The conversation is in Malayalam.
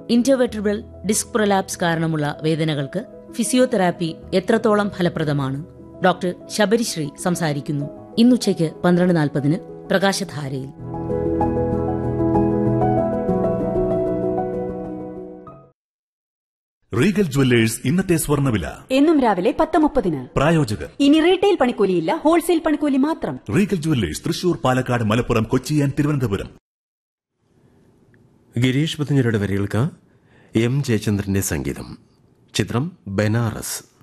ഇന്റർവെട്രിബിൾ ഡിസ്ക് പ്രൊലാപ്സ് കാരണമുള്ള വേദനകൾക്ക് ഫിസിയോതെറാപ്പി എത്രത്തോളം ഫലപ്രദമാണ് ഡോക്ടർ ശബരിശ്രീ സംസാരിക്കുന്നു ഇന്നുച്ചയ്ക്ക് പന്ത്രണ്ട് നാൽപ്പതിന് പ്രകാശധാരയിൽ റീഗൽ ജുവല്ലേഴ്സ് ഇന്നത്തെ സ്വർണ്ണവില എന്നും രാവിലെ പത്ത് മുപ്പതിന് പ്രായോജകർ ഇനി റീറ്റെയിൽ പണിക്കൂലിയില്ല ഹോൾസെയിൽ പണിക്കൂലി മാത്രം Regal Jewellers Thrissur Palakkad Malappuram Kochi and Thiruvananthapuram Girish പുത്തഞ്ഞരുടെ വരികൾക്ക് എം ജയചന്ദ്രന്റെ സംഗീതം ചിത്രം ബനാറസ്